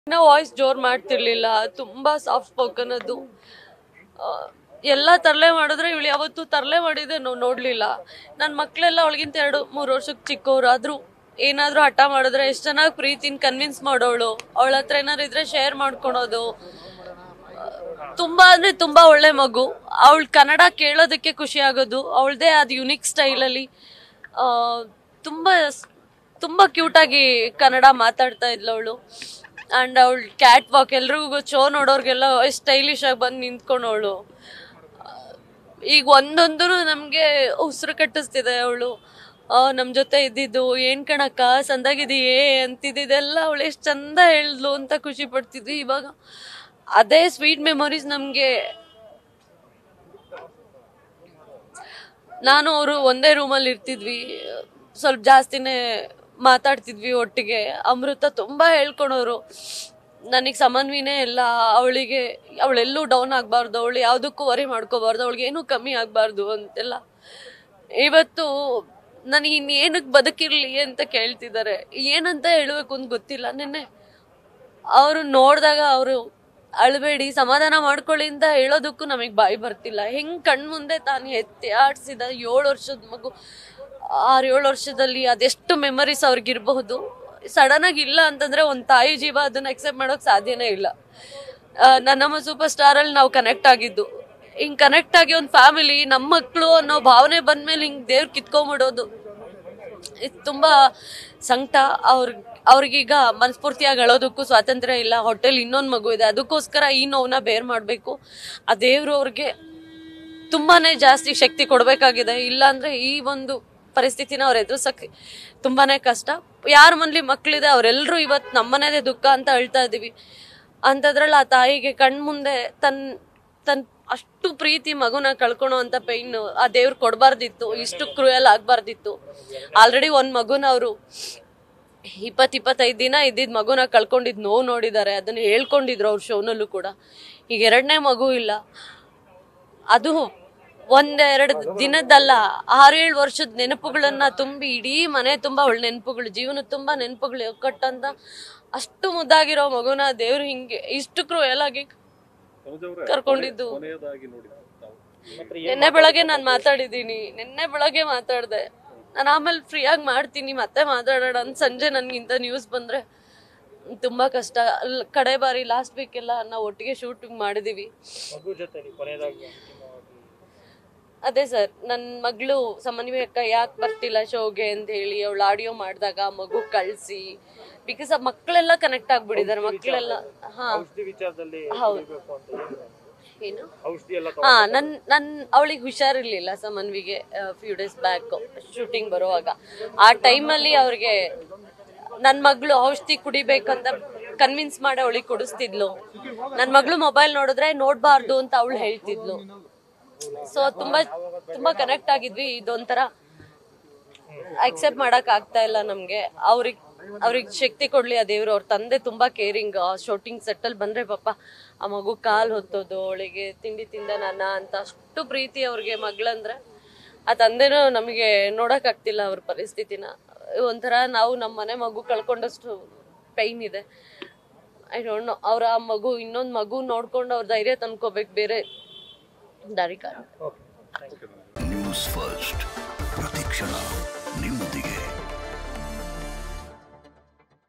ನಾ ವಾಯ್ಸ್ ಜೋರ್ ಮಾಡ್ತಿರ್ಲಿಲ್ಲ ತುಂಬಾ ಸಾಫ್ಟ್ ಸ್ಪೋಕನ್ ಅದು ಆ, ಎಲ್ಲ ತರಲೆ ಮಾಡಿದ್ರೆ ಇವಳು ಯಾವತ್ತೂ ತರಲೆ ಮಾಡಿದೆ ನಾವು ನೋಡ್ಲಿಲ್ಲ ನನ್ನ ಮಕ್ಳೆಲ್ಲ ಅವಳಿಗಿಂತ ಎರಡು ಮೂರು ವರ್ಷಕ್ಕೆ ಚಿಕ್ಕವ್ರು ಆದ್ರೂ ಏನಾದ್ರೂ ಹಠ ಮಾಡಿದ್ರೆ ಎಷ್ಟು ಚೆನ್ನಾಗಿ ಪ್ರೀತಿನ ಕನ್ವಿನ್ಸ್ ಮಾಡೋಳು ಅವಳ ಹತ್ರ ಏನಾದ್ರು ಇದ್ರೆ ಶೇರ್ ಮಾಡ್ಕೊಳೋದು ತುಂಬಾ ಅಂದ್ರೆ ತುಂಬಾ ಒಳ್ಳೆ ಮಗು ಅವಳು ಕನ್ನಡ ಕೇಳೋದಕ್ಕೆ ಖುಷಿ ಆಗೋದು ಅವಳದೇ ಆದ ಯುನಿಕ್ ಸ್ಟೈಲಲ್ಲಿ ತುಂಬಾ ತುಂಬಾ ಕ್ಯೂಟ್ ಆಗಿ ಕನ್ನಡ ಮಾತಾಡ್ತಾ ಇದ್ಲು ಅವಳು ಅಂಡ್ ಅವಳು ಕ್ಯಾಟ್ ವಾಕ್ ಎಲ್ರಿಗೂ ಶೋ ನೋಡೋರ್ಗೆಲ್ಲ ಸ್ಟೈಲಿಶ್ ಆಗಿ ಬಂದು ನಿಂತ್ಕೊಂಡವಳು ಈಗ ಒಂದೊಂದು ನಮ್ಗೆ ಉಸಿರು ಕಟ್ಟಿಸ್ತಿದೆ ಅವಳು ನಮ್ ಜೊತೆ ಇದ್ದಿದ್ದು ಏನ್ ಕಣಕ್ಕ ಸಂದಾಗಿದೆಯೇ ಅಂತಿದ್ದೆಲ್ಲ ಅವಳು ಎಷ್ಟು ಚಂದ ಹೇಳ್ದ್ಲು ಅಂತ ಖುಷಿ ಪಡ್ತಿದ್ವಿ ಇವಾಗ ಅದೇ ಸ್ವೀಟ್ ಮೆಮೊರೀಸ್ ನಮ್ಗೆ ನಾನು ಅವರು ಒಂದೇ ರೂಮಲ್ಲಿ ಇರ್ತಿದ್ವಿ ಸ್ವಲ್ಪ ಜಾಸ್ತಿನೇ ಮಾತಾಡ್ತಿದ್ವಿ ಒಟ್ಟಿಗೆ ಅಮೃತ ತುಂಬಾ ಹೇಳ್ಕೊಳೋರು ನನಗೆ ಸಮನ್ವಿನೇ ಇಲ್ಲ ಅವಳಿಗೆ ಅವಳೆಲ್ಲೂ ಡೌನ್ ಆಗಬಾರ್ದು ಅವಳು ಯಾವುದಕ್ಕೂ ವರಿ ಮಾಡ್ಕೋಬಾರ್ದು ಅವಳಿಗೆ ಏನೂ ಕಮ್ಮಿ ಆಗಬಾರ್ದು ಅಂತೆಲ್ಲ ಇವತ್ತು ನನಗೆ ಇನ್ನೇನಕ್ಕೆ ಬದುಕಿರ್ಲಿ ಅಂತ ಕೇಳ್ತಿದ್ದಾರೆ ಏನಂತ ಹೇಳಬೇಕು ಅಂತ ಗೊತ್ತಿಲ್ಲ ನಿನ್ನೆ ಅವರು ನೋಡಿದಾಗ ಅವರು ಅಳಬೇಡಿ ಸಮಾಧಾನ ಮಾಡ್ಕೊಳ್ಳಿ ಅಂತ ಹೇಳೋದಕ್ಕೂ ನಮಗೆ ಬಾಯಿ ಬರ್ತಿಲ್ಲ ಹೆಂಗ್ ಕಣ್ ಮುಂದೆ ತಾನು ಎತ್ತಿ ಆಡ್ಸಿದ ಏಳು ವರ್ಷದ ಮಗು ಆರು ಏಳು ವರ್ಷದಲ್ಲಿ ಅದೆಷ್ಟು ಮೆಮರೀಸ್ ಅವ್ರಿಗಿರಬಹುದು ಸಡನ್ ಆಗಿ ಇಲ್ಲ ಅಂತಂದ್ರೆ ಒಂದು ತಾಯಿ ಜೀವ ಅದನ್ನ ಅಕ್ಸೆಪ್ಟ್ ಮಾಡೋಕ್ ಸಾಧ್ಯನೇ ಇಲ್ಲ ಆ, ನನ್ನಮ್ಮ ಸೂಪರ್ ಸ್ಟಾರ್ ಅಲ್ಲಿ ನಾವು ಕನೆಕ್ಟ್ ಆಗಿದ್ದು ಹಿಂಗ್ ಕನೆಕ್ಟ್ ಆಗಿ ಒಂದು ಫ್ಯಾಮಿಲಿ ನಮ್ಮ ಮಕ್ಕಳು ಅನ್ನೋ ಭಾವನೆ ಬಂದ್ಮೇಲೆ ಹಿಂಗ್ ದೇವ್ರ ಕಿತ್ಕೊಂಡ್ಬಿಡೋದು ಇದು ತುಂಬಾ ಸಂಕಟ ಅವ್ರ ಅವ್ರಿಗೀಗ ಮನಸ್ಫೂರ್ತಿಯಾಗಿ ಅಳೋದಕ್ಕೂ ಸ್ವಾತಂತ್ರ್ಯ ಇಲ್ಲ ಹೊಟ್ಟೆಲ್ ಇನ್ನೊಂದು ಮಗು ಇದೆ ಅದಕ್ಕೋಸ್ಕರ ಈ ನೋವನ್ನ ಬೇರ್ ಮಾಡಬೇಕು ಆ ದೇವ್ರು ಅವ್ರಿಗೆ ತುಂಬಾನೇ ಜಾಸ್ತಿ ಶಕ್ತಿ ಕೊಡ್ಬೇಕಾಗಿದೆ ಇಲ್ಲಾಂದ್ರೆ ಈ ಒಂದು ಪರಿಸ್ಥಿತಿನ ಅವ್ರು ಎದುರ್ಸಕ್ ತುಂಬಾನೇ ಕಷ್ಟ ಯಾರ ಮನೇಲಿ ಮಕ್ಳಿದೆ ಅವರೆಲ್ಲರೂ ಇವತ್ತು ನಮ್ಮನೇದೇ ದುಃಖ ಅಂತ ಹೇಳ್ತಾ ಇದೀವಿ ಅಂಥದ್ರಲ್ಲಿ ಆ ತಾಯಿಗೆ ಕಣ್ ಮುಂದೆ ತನ್ ತನ್ ಅಷ್ಟು ಪ್ರೀತಿ ಮಗುನ ಕಳ್ಕೊಳೋ ಅಂತ ಪೈನ್ ಆ ದೇವ್ರು ಕೊಡಬಾರ್ದಿತ್ತು ಇಷ್ಟು ಕ್ರೂಯಲ್ ಆಗ್ಬಾರ್ದಿತ್ತು ಆಲ್ರೆಡಿ ಒಂದ್ ಮಗುನ ಅವರು ಇಪ್ಪತ್ ಇಪ್ಪತ್ತೈದು ದಿನ ಇದ್ದಿದ್ ಮಗುನ ಕಳ್ಕೊಂಡಿದ್ ನೋವು ನೋಡಿದ್ದಾರೆ ಅದನ್ನ ಹೇಳ್ಕೊಂಡಿದ್ರು ಅವ್ರ ಶೋನಲ್ಲೂ ಕೂಡ ಈಗ ಎರಡನೇ ಮಗು ಇಲ್ಲ ಅದು ಒಂದೆರಡು ದಿನದಲ್ಲ ಆರೇಳು ವರ್ಷದ ನೆನಪುಗಳನ್ನ ತುಂಬಿ ಇಡೀ ಮನೆ ತುಂಬಾ ಒಳ್ಳೆ ನೆನಪುಗಳು ಜೀವನ ತುಂಬಾ ನೆನಪುಗಳು ಒಕ್ಕಟ್ಟಂತ ಅಷ್ಟು ಮುದ್ದಾಗಿರೋ ಮಗುನ ದೇವ್ರು ಹಿಂಗೆ ಇಷ್ಟು ಕ್ರೂಯಲ್ ಆಗಿ ಕರ್ಕೊಂಡಿದ್ದು ಕೊನೆಯದಾಗಿ ನೋಡಿದ್ದು ನಾವು ನಿನ್ನೆ ಬೆಳಗ್ಗೆ ನಾನು ಮಾತಾಡಿದ್ದೀನಿ ನಿನ್ನೆ ಬೆಳಗ್ಗೆ ಮಾತಾಡ್ದೆ ನಾನು ಆಮೇಲೆ ಫ್ರೀಯಾಗಿ ಮಾಡ್ತೀನಿ ಮತ್ತೆ ಮಾತಾಡೋಣ ಅಂತ ಸಂಜೆ ನನ್ಗಿಂತ ನ್ಯೂಸ್ ಬಂದ್ರೆ ತುಂಬಾ ಕಷ್ಟ ಅಲ್- ಕಡೆ ಬಾರಿ ಲಾಸ್ಟ್ ವೀಕ್ ಎಲ್ಲ ನಾವು ಒಟ್ಟಿಗೆ ಶೂಟಿಂಗ್ ಮಾಡಿದೀವಿ ಮಗು ಜೊತೆ ಕೊನೆಯದಾಗಿ ಅಂತಿಮವಾಗಿ ಅದೇ ಸರ್ ನನ್ನ ಮಗಳು ಸಮನ್ವಯ ಅಕ್ಕ ಯಾಕೆ ಬರ್ತಿಲ್ಲ ಶೋಗೆ ಅಂತ ಹೇಳಿ ಅವಳು ಆಡಿಯೋ ಮಾಡಿದಾಗ ಮಗು ಕಳ್ಸಿ ಬಿಕಾಸ್ ಆ ಮಕ್ಕಳೆಲ್ಲ ಕನೆಕ್ಟ್ ಆಗ್ಬಿಟ್ಟಿದ್ದಾರೆ ಮಕ್ಕಳೆಲ್ಲ ಹಾ ಔಷಧಿ ವಿಚಾರದಲ್ಲಿ ಹೌದು. ಉಳಿಬೇಕು ಅಂತ ಏನು? ಏನು ಔಷಧಿ ಎಲ್ಲ ಹಾ ನನ್ ನನ್ ಅವಳಿಗೆ ಹುಷಾರಿರ್ಲಿಲ್ಲ ಸಮನ್ವಿಗೆ ಫ್ಯೂ ಡೇಸ್ ಬ್ಯಾಕ್ ಶೂಟಿಂಗ್ ಬರುವಾಗ ಆ ಟೈಮಲ್ಲಿ ಅವ್ರಿಗೆ ನನ್ ಮಗಳು ಔಷಧಿ ಕುಡಿಬೇಕಂತ ಕನ್ವಿನ್ಸ್ ಮಾಡಿ ಅವಳಿಗೆ ಕುಡಿಸ್ತಿದ್ಲು ನನ್ ಮಗಳು ಮೊಬೈಲ್ ನೋಡಿದ್ರೆ ನೋಡ್ಬಾರ್ದು ಅಂತ ಅವಳು ಹೇಳ್ತಿದ್ಲು ಸೊ ತುಂಬಾ ತುಂಬಾ ಕನೆಕ್ಟ್ ಆಗಿದ್ವಿ ಇದೊಂಥರ ಅಕ್ಸೆಪ್ಟ್ ಮಾಡಕ್ ಆಗ್ತಾ ಇಲ್ಲ ನಮ್ಗೆ ಅವ್ರಿಗೆ ಅವ್ರಿಗೆ ಶಕ್ತಿ ಕೊಡ್ಲಿ ಆ ದೇವ್ರು ಅವ್ರ ತಂದೆ ತುಂಬಾ ಕೇರಿಂಗ್ ಶೂಟಿಂಗ್ ಸೆಟ್ಟಲ್ ಬಂದ್ರೆ ಪಾಪ ಆ ಮಗು ಕಾಲ್ ಹೊತ್ತೋದು ಅವಳಿಗೆ ತಿಂಡಿ ತಿಂದ ನನ್ನ ಅಂತ ಅಷ್ಟು ಪ್ರೀತಿ ಅವ್ರಿಗೆ ಮಗಳಂದ್ರೆ ಆ ತಂದೆನೂ ನಮಗೆ ನೋಡಕ್ ಆಗ್ತಿಲ್ಲ ಅವ್ರ ಪರಿಸ್ಥಿತಿನ ಒಂಥರ ನಾವು ನಮ್ಮ ಮನೆ ಮಗು ಕಳ್ಕೊಂಡಷ್ಟು ಪೈನ್ ಇದೆ ಐ ಡೋಂಟ್ ನೋ ಅವ್ರ ಆ ಮಗು ಇನ್ನೊಂದ್ ಮಗು ನೋಡ್ಕೊಂಡು ಅವ್ರ ಧೈರ್ಯ ತಂದ್ಕೋಬೇಕು ಬೇರೆ ದಾರಿ ಕಾರಣ okay thank you news first ಪ್ರತಿಕ್ಷಣ